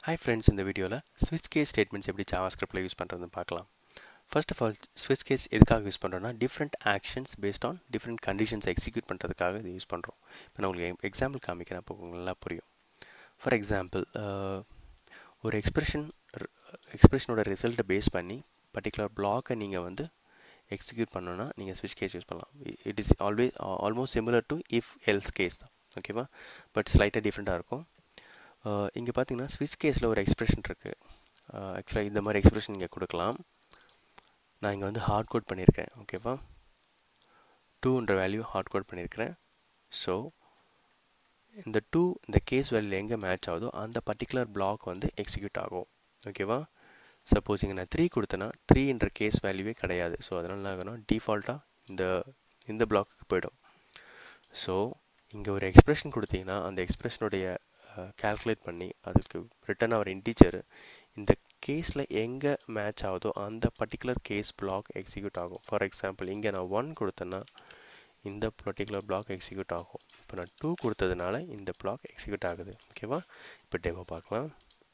hi friends இந்த வீடியோவில் ஸ்விட்ச் கேஸ் ஸ்டேட்மெண்ட்ஸ் எப்படி ஜாவாஸ்கிரிப்டில் யூஸ் பண்ணுறதுன்னு பார்க்கலாம் ஃபர்ஸ்ட் ஆஃப் ஆல் ஸ்விட்ச் கேஸ் எதுக்காக யூஸ் பண்ணுறோம்னா different actions based on different conditions execute பண்ணுறதுக்காக இது யூஸ் பண்ணுறோம் இப்போ நான் உங்களுக்கு எக்ஸாம்பிள் காமிக்கிறேன் அப்போ உங்களுக்கு நல்லா புரியும் ஃபார் எக்ஸாம்பிள் ஒரு எக்ஸ்பிரஷன் எக்ஸ்பிரஷனோட ரிசல்ட்டை பேஸ் பண்ணி பர்டிகுலர் பிளாக்கை நீங்கள் வந்து எக்ஸிக்யூட் பண்ணோன்னா நீங்கள் ஸ்விட்ச் கேஸ் யூஸ் பண்ணலாம் it is always almost similar to if else case தான் ஓகேவா பட் ஸ்லைட்டாக டிஃப்ரெண்ட்டாக இருக்கும் இங்கே பார்த்தீங்கன்னா ஸ்விட்ச் கேஸில் ஒரு எக்ஸ்பிரஷன் இருக்குது ஆக்சுவலாக இந்த மாதிரி எக்ஸ்பிரஷன் இங்கே கொடுக்கலாம் நான் இங்கே வந்து ஹார்ட் கோட் பண்ணியிருக்கேன் ஓகேவா டூன்ற வேல்யூ ஹார்ட் கோட் பண்ணியிருக்கிறேன் ஸோ இந்த டூ இந்த கேஸ் வேல்யூ எங்கே மேட்ச் ஆகுதோ அந்த பர்டிகுலர் பிளாக் வந்து எக்ஸிக்யூட் ஆகும் ஓகேவா சப்போஸ் இங்கே நான் த்ரீ கொடுத்தேன்னா த்ரீன்ற கேஸ் வேல்யூவே கிடையாது ஸோ அதனால் என்ன ஆகணும் டிஃபால்ட்டாக இந்த இந்த பிளாக்குக்கு போயிடும் ஸோ இங்கே ஒரு எக்ஸ்ப்ரெஷன் கொடுத்தீங்கன்னா அந்த எக்ஸ்ப்ரெஷனுடைய கேல்குலேட் பண்ணி அதுக்கு ரிட்டன் ஆகிற இன்டீச்சர் இந்த கேஸில் எங்கே மேட்ச் ஆகுதோ அந்த பர்டிகுலர் கேஸ் பிளாக் எக்ஸிக்யூட் ஆகும் ஃபார் எக்ஸாம்பிள் இங்கே நான் ஒன் கொடுத்தேன்னா இந்த பர்டிகுலர் பிளாக் எக்ஸிக்யூட் ஆகும் இப்போ நான் டூ கொடுத்ததுனால இந்த பிளாக் எக்ஸிக்யூட் ஆகுது ஓகேவா இப்போ டெமோ பார்க்கலாம்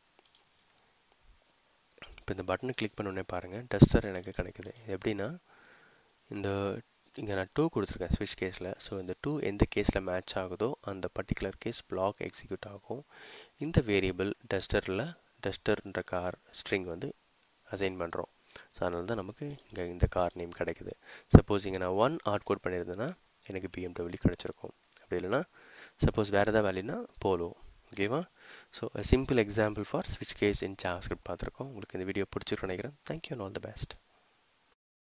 இப்போ இந்த பட்டனை கிளிக் பண்ணோடனே பாருங்கள் டஸ்டர் எனக்கு கிடைக்குது எப்படின்னா இந்த இங்கே நான் டூ கொடுத்துருக்கேன் ஸ்விட்ச் கேஸில் ஸோ இந்த டூ எந்த கேஸில் மேட்ச் ஆகுதோ அந்த பர்டிகுலர் கேஸ் பிளாக் எக்ஸிக்யூட் ஆகும் இந்த வேரியபிள் டஸ்டரில் டஸ்டர்ன்ற கார் ஸ்ட்ரிங் வந்து அசைன் பண்ணுறோம் ஸோ அதனால தான் நமக்கு இங்கே இந்த கார் நேம் கிடைக்குது சப்போஸ் இங்கே நான் ஒன் ஆட் கோட் பண்ணியிருந்தேன்னா எனக்கு பிஎம்டபிள்யூ கிடச்சிருக்கும் அப்படி இல்லைனா சப்போஸ் வேறு எதாவது வேல்யூனா போலோ ஓகேவா ஸோ சிம்பிள் எக்ஸாம்பிள் ஃபார் ஸ்விட்ச் கேஸ் இன் ஜாவாஸ்கிரிப்ட் பார்த்துருக்கோம் உங்களுக்கு இந்த வீடியோ பிடிச்சிருக்கோம் நினைக்கிறேன் thank you and all the best